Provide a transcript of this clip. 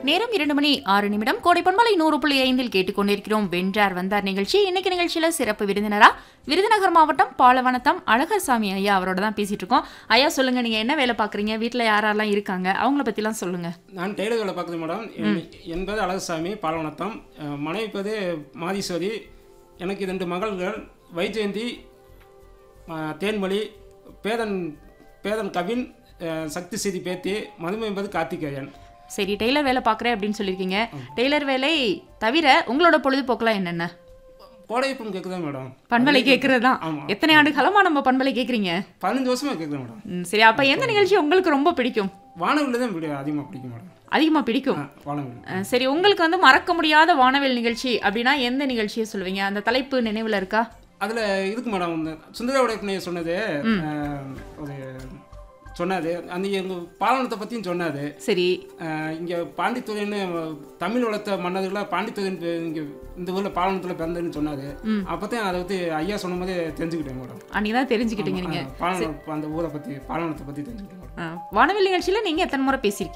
நேரம் இரண்டு மணி ஆறு நிமிடம் கோடை பண்பலை நூறு புள்ளி ஐந்தில் கேட்டுக்கொண்டிருக்கிறோம் வென்றார் வந்தார் நிகழ்ச்சி இன்னைக்கு நிகழ்ச்சியில சிறப்பு விருந்தினரா விருதுநகர் மாவட்டம் பாலவனத்தம் அழகர்சாமி ஐயா அவரோட தான் பேசிட்டு இருக்கோம் ஐயா சொல்லுங்க நீங்க என்ன வேலை பாக்குறீங்க வீட்ல யாரெல்லாம் இருக்காங்க அவங்கள பத்திலாம் சொல்லுங்க நான் டெய்லர் வேலை பார்க்குது மேடம் என் என்பது அழகுசாமி பாலவனத்தம் அஹ், மனைவி பேரு மாதீஸ்வரி எனக்கு ரெண்டு மகள்கள் வைஜெயந்தி அஹ், தேன்மொழி பேதன் பேதன் கவின் அஹ், சக்தி சிதி பேத்தி மதுமை என்பது கார்த்திகேயன் சரி டெய்லர் வேலை பாக்குறேன் அப்படின்னு சொல்லியிருக்கீங்க டெய்லர் வேலை தவிர உங்களோட பொழுதுபோக்கெல்லாம் என்னென்ன கோடைப்பும் கேட்குதா மேடம் பண்பலை கேட்கறது தான் ஆமா. எத்தனை ஆண்டு காலமா நம்ம பண்பலை கேட்குறீங்க பதினஞ்சு வருஷமா கேட்குது மேடம் ம், சரி அப்ப எந்த நிகழ்ச்சி உங்களுக்கு ரொம்ப பிடிக்கும் வானவில் தான் பிடி அதிகமாக பிடிக்கும் மேடம் அதிகமா பிடிக்கும் ஆ, வானவில் அஹ், சரி உங்களுக்கு வந்து மறக்க முடியாத வானவில் நிகழ்ச்சி அப்படின்னா எந்த நிகழ்ச்சியை சொல்லுவீங்க அந்த தலைப்பு நினைவுல இருக்கா அதில் இருக்கு மேடம் இந்த சுந்தர உடைப்பினைய சொன்னது அஹ், ஒரு சொன்னாது அந்த எங்கள் பாலனத்தை பற்றியும் சொன்னாது சரி இங்கே பாண்டித்துறைன்னு தமிழ் வளர்த்த மன்னர்களாக பாண்டித்துறையின் இங்கே இந்த ஊரில் பாலனத்தில் பிறந்ததுன்னு சொன்னார் அப்போ தான் அதை பற்றி ஐயா சொன்ன போதே தெரிஞ்சுக்கிட்டேன் மேடம் அன்னைக்கு தான் தெரிஞ்சுக்கிட்டீங்க நீங்க பாலன அந்த ஊரை பற்றி பாலனத்தை பற்றி தெரிஞ்சுக்கிட்டேன் மேடம் அஹ், வானவில் நிகழ்ச்சியில நீங்க எத்தனை முறை பேசியிருக்கீங்க